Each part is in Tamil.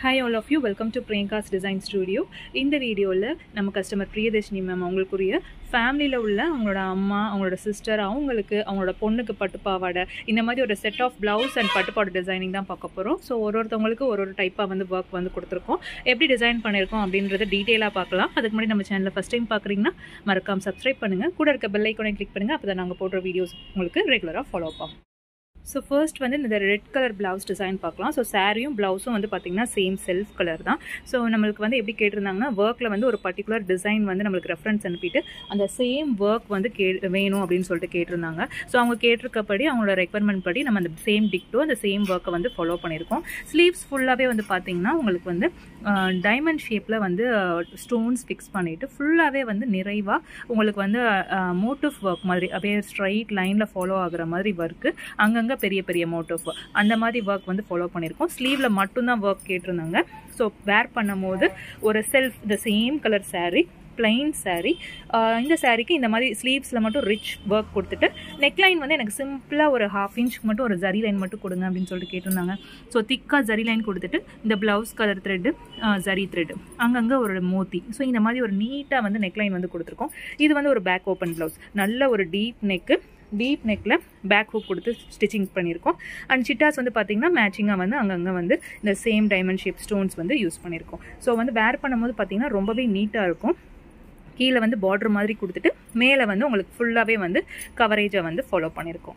hi all of you welcome to Priyanka's design studio இந்த வீடியோவில் நம்ம கஸ்டமர் பிரியதர்ஷினி மேம் அவங்களுக்குரிய ஃபேமிலியில் உள்ள அவங்களோட அம்மா அவங்களோட சிஸ்டர் அவங்களுக்கு அவங்களோட பொண்ணுக்கு பட்டுப்பாவாடை இந்த மாதிரி ஒரு செட் ஆஃப் ப்ளவுஸ் அண்ட் பட்டுப்பாடு டிசைனிங் தான் பார்க்க போகிறோம் ஸோ ஒரு ஒருத்தவங்களுக்கு ஒரு ஒரு டைப்பாக வந்து ஒர்க் வந்து கொடுத்துருக்கோம் எப்படி டிசைன் பண்ணியிருக்கோம் அப்படின்றத டீட்டெயிலாக பார்க்கலாம் அதுக்கு முன்னாடி நம்ம சேனலில் ஃபஸ்ட் டைம் பார்க்குறீங்கன்னா மறக்காம சப்ஸ்கிரைப் பண்ணுங்கள் கூட இருக்க பெல் ஐக்கனை கிளிக் பண்ணுங்கள் அப்போ தான் நாங்கள் போடுற வீடியோஸ் உங்களுக்கு ரெகுலராக ஃபாலோ ஆகும் ஸோ ஃபர்ஸ்ட் வந்து இந்த ரெட் கலர் ப்ளவுஸ் டிசைன் பார்க்கலாம் ஸோ சாரியும் ப்ளவுஸும் வந்து பார்த்திங்கன்னா சேம் செல்ஃப் கலர் தான் ஸோ நம்மளுக்கு வந்து எப்படி கேட்டிருந்தாங்கன்னா ஒர்க்கில் வந்து ஒரு பர்டிகுலர் டிசைன் வந்து நம்மளுக்கு ரெஃபரன்ஸ் அனுப்பிட்டு அந்த சேம் ஒர்க் வந்து கே வேணும் அப்படின்னு சொல்லிட்டு கேட்டிருந்தாங்க ஸோ அவங்க கேட்டிருக்கப்படி அவங்களோட ரெக்குவயர்மெண்ட் படி நம்ம அந்த சேம் டிக்டோ அந்த சேம் ஒர்க்கை வந்து ஃபாலோ பண்ணியிருக்கோம் ஸ்லீவ்ஸ் ஃபுல்லாகவே வந்து பார்த்திங்கன்னா உங்களுக்கு வந்து டைமண்ட் ஷேப்பில் வந்து ஸ்டோன்ஸ் ஃபிக்ஸ் பண்ணிவிட்டு ஃபுல்லாகவே வந்து நிறைவாக உங்களுக்கு வந்து மோட்டிவ் ஒர்க் மாதிரி அப்படியே ஸ்ட்ரைட் லைனில் ஃபாலோ ஆகுற மாதிரி ஒர்க்கு அங்கங்கே பெரிய பெரிய மோட்டிவ் அந்த மாதிரி ஒர்க் வந்து ஃபாலோ பண்ணியிருக்கோம் ஸ்லீவில் மட்டும்தான் ஒர்க் கேட்டிருந்தாங்க ஸோ வேர் பண்ணும் போது ஒரு self the same colour sari plain sari இந்த சாரீக்கு இந்த மாதிரி ஸ்லீவ்ஸில் மட்டும் ரிச் ஒர்க் கொடுத்துட்டு நெக்லைன் வந்து எனக்கு சிம்பிளாக ஒரு ஹாஃப் இன்ச்சுக்கு மட்டும் ஒரு ஜரி லைன் மட்டும் கொடுங்க அப்படின்னு சொல்லிட்டு கேட்டிருந்தாங்க ஸோ திக்காக ஜரி லைன் கொடுத்துட்டு இந்த blouse colour thread zari thread அங்கங்கே ஒரு மோத்தி ஸோ இந்த மாதிரி ஒரு நீட்டாக வந்து நெக்லைன் வந்து கொடுத்துருக்கோம் இது வந்து ஒரு பேக் ஓப்பன் ப்ளவுஸ் நல்ல ஒரு டீப் நெக்கு டீப் நெக்கில் பேக் ஹூக் கொடுத்து ஸ்டிச்சிங் பண்ணியிருக்கோம் அண்ட் சிட்டாஸ் வந்து பார்த்திங்கன்னா மேட்சிங்காக வந்து அங்கங்கே வந்து இந்த சேம் டைமண்ட் ஷேப் ஸ்டோன்ஸ் வந்து யூஸ் பண்ணியிருக்கோம் ஸோ வந்து வேர் பண்ணும்போது பார்த்திங்கன்னா ரொம்பவே நீட்டாக இருக்கும் கீழே வந்து பார்டர் மாதிரி கொடுத்துட்டு மேலே வந்து உங்களுக்கு ஃபுல்லாகவே வந்து கவரேஜை வந்து ஃபாலோ பண்ணியிருக்கோம்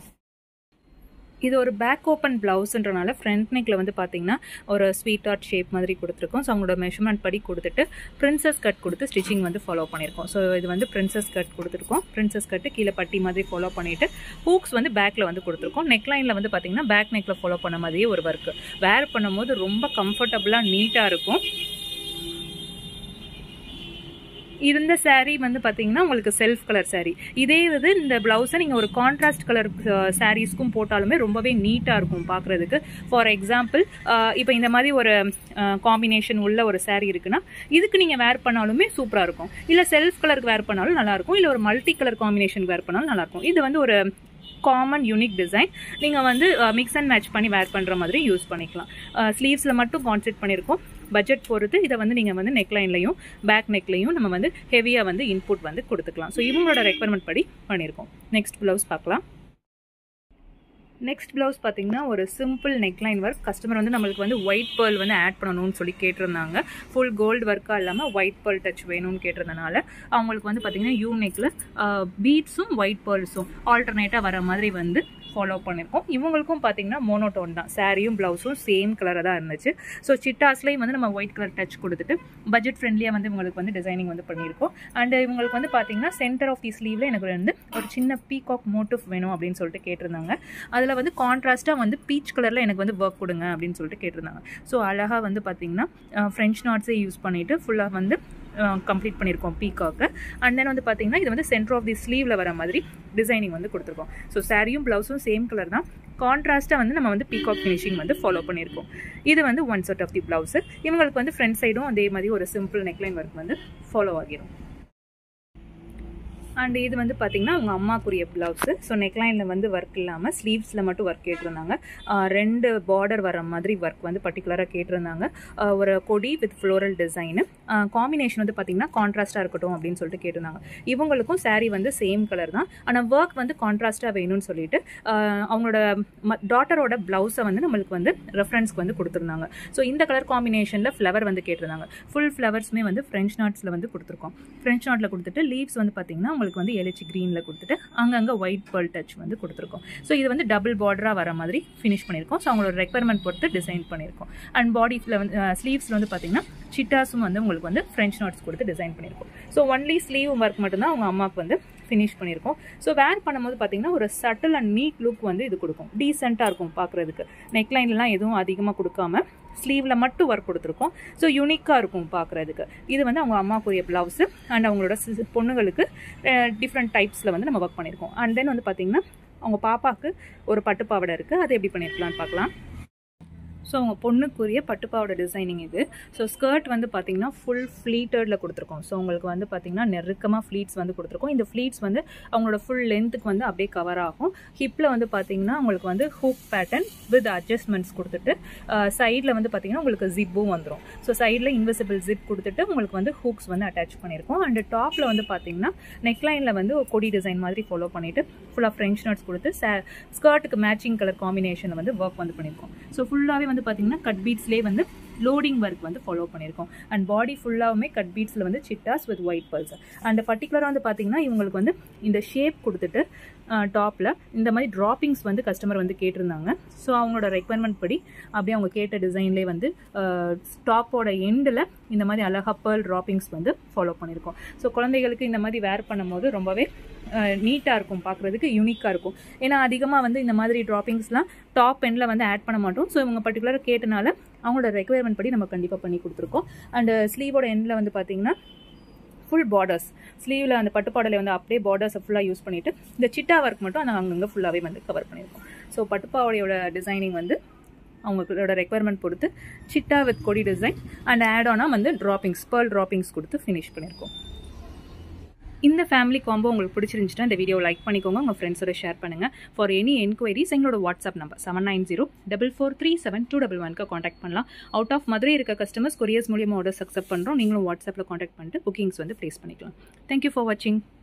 இது ஒரு பேக் ஓப்பன் ப்ளவுஸ்ன்றனால ஃப்ரண்ட் நெக்கில் வந்து பார்த்தீங்கன்னா ஒரு ஸ்வீட் ஆர்ட் ஷேப் மாதிரி கொடுத்துருக்கோம் ஸோ அவங்களோட மெஷர்மெண்ட் படி கொடுத்துட்டு பிரின்சஸ் கட் கொடுத்து ஸ்டிச்சிங் வந்து ஃபாலோ பண்ணியிருக்கோம் ஸோ இது வந்து பிரின்சஸ் கட் கொடுத்துருக்கோம் பிரின்சஸ் கட்டு கீழே பட்டி மாதிரி ஃபாலோ பண்ணிவிட்டு ஹூக்ஸ் வந்து பேக்கில் வந்து கொடுத்துருக்கோம் நெக்லைனில் வந்து பார்த்தீங்கன்னா பேக் நெக்கில் ஃபாலோ பண்ண மாதிரியே ஒரு ஒர்க்கு வேர் பண்ணும்போது ரொம்ப கம்ஃபர்டபுளாக நீட்டாக இருக்கும் இருந்த சாரீ வந்து பார்த்தீங்கன்னா உங்களுக்கு செல்ஃப் கலர் சாரீ இதே இது இந்த ப்ளவுஸை நீங்கள் ஒரு கான்ட்ராஸ்ட் கலர் சாரீஸ்க்கும் போட்டாலுமே ரொம்பவே நீட்டாக இருக்கும் பார்க்குறதுக்கு ஃபார் எக்ஸாம்பிள் இப்போ இந்த மாதிரி ஒரு காம்பினேஷன் உள்ள ஒரு சாரீ இருக்குன்னா இதுக்கு நீங்கள் வேர் பண்ணாலுமே சூப்பராக இருக்கும் இல்லை செல்ஃப் கலருக்கு வேர் பண்ணாலும் நல்லாயிருக்கும் இல்லை ஒரு மல்டி கலர் காம்பினேஷன் வேர் பண்ணாலும் நல்லாயிருக்கும் இது வந்து ஒரு காமன் யூனிக் டிசைன் நீங்கள் வந்து மிக்ஸ் அண்ட் மேட்ச் பண்ணி வேர் பண்ணுற மாதிரி யூஸ் பண்ணிக்கலாம் ஸ்லீவ்ஸில் மட்டும் கான்சென்ட் பண்ணியிருக்கோம் பட்ஜெட் பொறுத்து இதை வந்து நீங்கள் வந்து நெக்லைன்லையும் பேக் நெக்லையும் நம்ம வந்து ஹெவியாக வந்து இன்புட் வந்து கொடுத்துக்கலாம் ஸோ இவங்களோட ரெக்குவயர்மெண்ட் படி பண்ணியிருக்கோம் நெக்ஸ்ட் ப்ளவுஸ் பார்க்கலாம் நெக்ஸ்ட் ப்ளவுஸ் பார்த்தீங்கன்னா ஒரு சிம்பிள் நெக்லைன் ஒர்க் கஸ்டமர் வந்து நம்மளுக்கு வந்து ஒயிட் பேர்ல் வந்து ஆட் பண்ணணும்னு சொல்லி கேட்டிருந்தாங்க ஃபுல் கோல்டு ஒர்க்காக இல்லாமல் ஒயிட் பேர்ல் டச் வேணும்னு கேட்டிருந்தனால அவங்களுக்கு வந்து பார்த்தீங்கன்னா யூ நெக்கில் பீட்ஸும் ஒயிட் பேர்ல்ஸும் ஆல்டர்னேட்டாக வர மாதிரி வந்து ஃபாலோ பண்ணியிருக்கோம் இவங்களுக்கும் பார்த்தீங்கன்னா மோனோட்டோன் தான் சாரியும் ப்ளவுஸும் சேம் கலராக தான் இருந்துச்சு ஸோ சிட்டாஸ்லேயும் வந்து நம்ம ஒயிட் கலர் டச் கொடுத்துட்டு பட்ஜெட் ஃப்ரெண்ட்லியாக வந்து இவங்களுக்கு வந்து டிசைனிங் வந்து பண்ணியிருக்கோம் அண்ட் இவங்களுக்கு வந்து பார்த்தீங்கன்னா சென்டர் ஆஃப் தி ஸ்லீவில் எனக்கு வந்து ஒரு சின்ன பீகாக் மோட்டிவ் வேணும் அப்படின்னு சொல்லிட்டு கேட்டிருந்தாங்க அதில் வந்து கான்ட்ராஸ்ட்டாக வந்து பீச் கலரில் எனக்கு வந்து ஒர்க் கொடுங்க அப்படின்னு சொல்லிட்டு கேட்டிருந்தாங்க ஸோ அழகாக வந்து பார்த்தீங்கன்னா ஃப்ரெஞ்ச் நாட்ஸே யூஸ் பண்ணிவிட்டு ஃபுல்லாக வந்து கம்ப்ளீட் பண்ணியிருக்கோம் பீக்காக்கு அண்ட் தென் வந்து பார்த்தீங்கன்னா இது வந்து சென்டர் ஆஃப் தி ஸ்லீவில் வர மாதிரி டிசைனிங் வந்து கொடுத்துருக்கோம் ஸோ சாரியும் ப்ளவுஸும் சேம் கலர் தான் கான்ட்ராஸ்ட்டாக வந்து நம்ம வந்து பீகாக் ஃபினிஷிங் வந்து ஃபாலோ பண்ணியிருக்கோம் இது வந்து one set of the blouse இவங்களுக்கு வந்து ஃப்ரண்ட் சைடும் அதே மாதிரி ஒரு சிம்பிள் நெக்லைன் ஒர்க் வந்து ஃபாலோ ஆகிரும் அண்ட் இது வந்து பார்த்திங்கன்னா அவங்க அம்மாக்குரிய ப்ளவுஸு ஸோ நெக்லைனில் வந்து ஒர்க் இல்லாமல் ஸ்லீவ்ஸில் மட்டும் ஒர்க் கேட்டிருந்தாங்க ரெண்டு பார்டர் வர மாதிரி ஒர்க் வந்து பர்டிகுலராக கேட்டிருந்தாங்க ஒரு கொடி வித் ஃப்ளோரல் டிசைனு காம்பினேஷன் வந்து பார்த்திங்கன்னா கான்ட்ராஸ்ட்டாக இருக்கட்டும் அப்படின்னு சொல்லிட்டு கேட்டிருந்தாங்க இவங்களுக்கும் சாரீ வந்து சேம் கலர் தான் ஆனால் ஒர்க் வந்து கான்ட்ராஸ்ட்டாக வேணும்னு சொல்லிட்டு அவங்களோட டாட்டரோட ப்ளவுஸை வந்து நம்மளுக்கு வந்து ரெஃபரன்ஸ்க்கு வந்து கொடுத்துருந்தாங்க ஸோ இந்த கலர் காம்பினேஷனில் ஃப்ளவர் வந்து கேட்டிருந்தாங்க ஃபுல் ஃப்ளவர்ஸுமே வந்து ஃப்ரெஞ்ச் நாட்ஸில் வந்து கொடுத்துருக்கோம் ஃப்ரெஞ்ச் நாட்டில் கொடுத்துட்டு லீவ்ஸ் வந்து பார்த்திங்கன்னா உங்களுக்கு வந்து எலிச்சி க்ரீனில் கொடுத்துட்டு அங்கங்கே ஒயிட் பேர்ல் டச் வந்து கொடுத்துருக்கோம் ஸோ இது வந்து டபுள் பார்டராக வர மாதிரி ஃபினிஷ் பண்ணியிருக்கோம் ஸோ அவங்களோட ரெக்குவயர்மெண்ட் பொறுத்து டிசைன் பண்ணியிருக்கோம் அண்ட் பாடிஸில் வந்து ஸ்லீவ்ஸில் வந்து பார்த்திங்கன்னா சிட்டாஸும் வந்து உங்களுக்கு வந்து ஃப்ரெஞ்ச் நாட்ஸ் கொடுத்து டிசைன் பண்ணியிருக்கோம் ஸோ ஒன்லி ஸ்லீவ் ஒர்க் மட்டும்தான் அவங்க அம்மாவுக்கு வந்து ஃபினிஷ் பண்ணியிருக்கோம் ஸோ வேர் பண்ணும்போது பார்த்தீங்கன்னா ஒரு சட்டில் அண்ட் நீட் லுக் வந்து இது கொடுக்கும் டீசெண்டாக இருக்கும் பார்க்குறதுக்கு நெக்லைன்லாம் எதுவும் அதிகமாக கொடுக்காம ஸ்லீவில் மட்டும் ஒர்க் கொடுத்துருக்கோம் ஸோ யூனிக்காக இருக்கும் பார்க்குறதுக்கு இது வந்து அவங்க அம்மாக்குரிய ப்ளவுஸு அண்ட் அவங்களோட பொண்ணுங்களுக்கு டிஃப்ரெண்ட் டைப்ஸில் வந்து நம்ம ஒர்க் பண்ணியிருக்கோம் அண்ட் தென் வந்து பார்த்திங்கன்னா அவங்க பாப்பாவுக்கு ஒரு பட்டுப்பாவடை இருக்குது அது எப்படி பண்ணியிருக்கலாம்னு பார்க்கலாம் ஸோ அவங்க பொண்ணுக்குரிய பட்டுப்பாவோட டிசைனிங் இது ஸோ ஸ்கர்ட் வந்து பார்த்தீங்கன்னா ஃபுல் ஃப்ளீட்டடில் கொடுத்துருக்கோம் ஸோ உங்களுக்கு வந்து பார்த்தீங்கன்னா நெருக்கமாக ஃப்ளீட்ஸ் வந்து கொடுத்துருக்கோம் இந்த ஃப்ளீட்ஸ் வந்து அவங்களோட ஃபுல் லென்த்துக்கு வந்து அப்படியே கவர் ஆகும் ஹிப்பில் வந்து பார்த்தீங்கன்னா உங்களுக்கு வந்து ஹூக் பேட்டர்ன் வித் அட்ஜஸ்ட்மெண்ட்ஸ் கொடுத்துட்டு சைடில் வந்து பார்த்தீங்கன்னா உங்களுக்கு ஜிப்பும் வந்துடும் ஸோ சைடில் இன்விசிபிள் ஜிப் கொடுத்துட்டு உங்களுக்கு வந்து ஹூக்ஸ் வந்து அட்டாச் பண்ணியிருக்கோம் அண்ட் டாப்பில் வந்து பார்த்தீங்கன்னா நெக்லைனில் வந்து ஒரு கொடி டிசைன் மாதிரி ஃபாலோ பண்ணிவிட்டு ஃபுல்லாக ஃப்ரெஞ்ச் நட்ஸ் கொடுத்து ஸ்கர்ட்டுக்கு மேட்சிங் கலர் காம்பினேஷனில் வந்து ஒர்க் வந்து பண்ணியிருக்கோம் ஸோ ஃபுல்லாகவே வந்து பார்த்தீங்கன்னா கட் பீட்ஸ்லேயே வந்து லோடிங் ஒர்க் வந்து ஃபாலோ பண்ணியிருக்கோம் அண்ட் பாடி ஃபுல்லாகவுமே கட் பீட்ஸில் வந்து சிட்டாஸ் வித் ஒயிட் பல்ஸ் அண்ட் பர்டிகுலராக வந்து பார்த்தீங்கன்னா இவங்களுக்கு வந்து இந்த ஷேப் கொடுத்துட்டு டாப்பில் இந்த மாதிரி ட்ராப்பிங்ஸ் வந்து கஸ்டமர் வந்து கேட்டிருந்தாங்க ஸோ அவங்களோட ரெக்குவயர்மெண்ட் படி அப்படியே அவங்க கேட்ட டிசைன்லேயே வந்து டாப்போட எண்டில் இந்த மாதிரி அழகா பேர்ல் ட்ராப்பிங்ஸ் வந்து ஃபாலோ பண்ணியிருக்கோம் ஸோ குழந்தைகளுக்கு இந்த மாதிரி வேர் பண்ணும்போது ரொம்பவே நீட்டாக இருக்கும் பார்க்குறதுக்கு யூனிக்காக இருக்கும் ஏன்னா அதிகமாக வந்து இந்த மாதிரி ட்ராப்பிங்ஸ்லாம் டாப் எண்டில் வந்து ஆட் பண்ண மாட்டோம் ஸோ இவங்க பர்டிகுலராக கேட்டனால அவங்களோட ரெக்குவயர்மெண்ட் படி நம்ம கண்டிப்பாக பண்ணி கொடுத்துருக்கோம் அண்ட் ஸ்லீவோட எண்டில் வந்து பார்த்தீங்கன்னா ஃபுல் பார்டர்ஸ் ஸ்லீவில் அந்த பட்டுப்பாடலை வந்து அப்படியே பார்டர்ஸை ஃபுல்லாக யூஸ் பண்ணிவிட்டு இந்த சிட்டா ஒர்க் மட்டும் நாங்கள் அங்கங்கே ஃபுல்லாகவே வந்து கவர் பண்ணியிருக்கோம் ஸோ பட்டுப்பாவடையோட டிசைனிங் வந்து அவங்களோட ரெக்குவயர்மெண்ட் பொறுத்து சிட்டா வித் கொடி டிசைன் அண்ட் ஆட் ஆனாக வந்து ட்ராப்பிங்ஸ் பேர்ல் ட்ராப்பிங்ஸ் கொடுத்து ஃபினிஷ் பண்ணியிருக்கோம் இந்த ஃபேமிலி காம்போ உங்களுக்கு பிடிச்சிருந்துச்சுன்னா இந்த வீடியோ லைக் பண்ணிக்கோங்க உங்கள் ஃப்ரெண்ட்ஸோட ஷேர் பண்ணுங்கள் ஃபார் எனி என்கொயரிஸ் எங்களோட WhatsApp number seven nine zero double four three seven two double ஒன்க்கு காண்டாக்ட் பண்ணலாம் அவுட் ஆஃப் மதுரை இருக்க கஸ்டமர்ஸ் கொரியர்ஸ் மூலியமாக ஆர்டர்ஸ் அக்செப்ட் பண்ணுறோம் நீங்களும் வாட்ஸ்அப்பில் காண்டாக்ட் பண்ணிட்டு புக்கிங்ஸ் வந்து ப்ளேஸ் பண்ணிக்கலாம் தேங்க்யூ ஃபார் வாட்சிங்